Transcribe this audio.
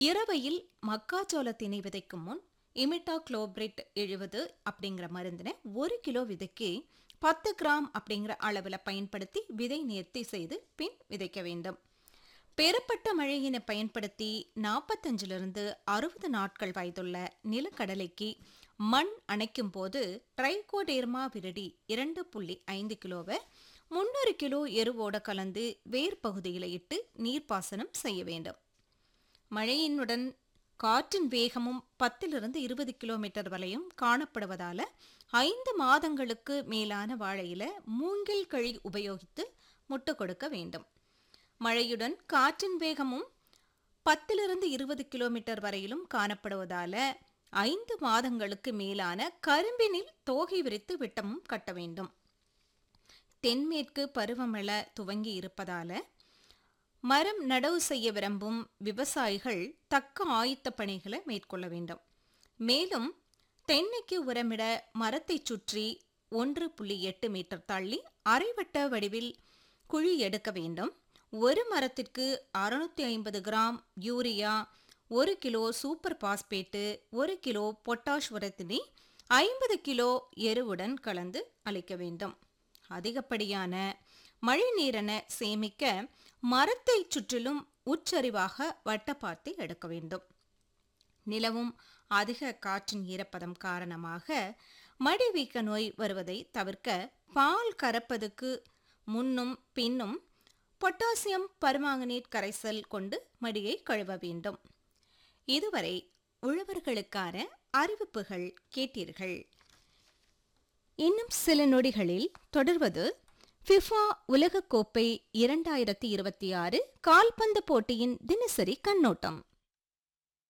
இரவையில் மக்காச்சோள திணை விதைக்கும் முன் இமிட்டாக்ளோபிரிட் எழுபது அப்படிங்கிற மருந்தினை ஒரு கிலோ விதைக்கு பத்து கிராம் அப்படிங்கிற அளவில் பயன்படுத்தி விதை நேர்த்தி செய்து பின் விதைக்க வேண்டும் பெறப்பட்ட மழையினை பயன்படுத்தி நாற்பத்தஞ்சிலிருந்து அறுபது நாட்கள் வயதுள்ள நிலக்கடலைக்கு மண் அணைக்கும் போது ட்ரைகோடேர்மா விரடி இரண்டு புள்ளி ஐந்து கிலோவை முன்னூறு கிலோ எருவோட கலந்து வேர் பகுதியில் இட்டு நீர்ப்பாசனம் செய்ய வேண்டும் மழையினுடன் காற்றின் வேகமும் பத்திலிருந்து இருபது கிலோமீட்டர் வரையும் காணப்படுவதால ஐந்து மாதங்களுக்கு மேலான வாழையில மூங்கில் கழி உபயோகித்து முட்டு கொடுக்க வேண்டும் மழையுடன் காற்றின் வேகமும் பத்திலிருந்து இருபது கிலோமீட்டர் வரையிலும் காணப்படுவதால ஐந்து மாதங்களுக்கு மேலான கரும்பினில் தோகை விரித்து விட்டமும் கட்ட வேண்டும் தென்மேற்கு பருவமழை துவங்கி இருப்பதால மரம் நடவு செய்ய விரும்பும் விவசாயிகள் தக்க ஆயத்த பணிகளை மேற்கொள்ள வேண்டும் மேலும் தென்னைக்கு உரமிட மரத்தை சுற்றி ஒன்று புள்ளி எட்டு மீட்டர் தள்ளி அரைவட்ட வடிவில் குழி எடுக்க வேண்டும் ஒரு மரத்திற்கு அறுநூத்தி ஐம்பது கிராம் யூரியா ஒரு கிலோ சூப்பர் பாஸ்பேட்டு ஒரு கிலோ பொட்டாஷ் உரத்தினை ஐம்பது கிலோ எருவுடன் கலந்து அளிக்க வேண்டும் அதிகப்படியான மழை நீரென சேமிக்க மரத்தை சுற்றிலும் உச்சரிவாக வட்டப்பாத்தி எடுக்க வேண்டும் நிலவும் அதிக காற்றின் ஈரப்பதம் காரணமாக மடிவீக்க நோய் வருவதை தவிர்க்க பால் கறப்பதுக்கு முன்னும் பின்னும் பொட்டாசியம் பர்மாங்கனேட் கரைசல் கொண்டு மடியை கழுவ வேண்டும் இதுவரை உழவர்களுக்கான அறிவிப்புகள் கேட்டீர்கள் இன்னும் சில நொடிகளில் தொடர்வது ஃபிஃபா உலகக்கோப்பை இரண்டாயிரத்தி இருபத்தி ஆறு கால்பந்து போட்டியின் தினசரி கண்ணோட்டம்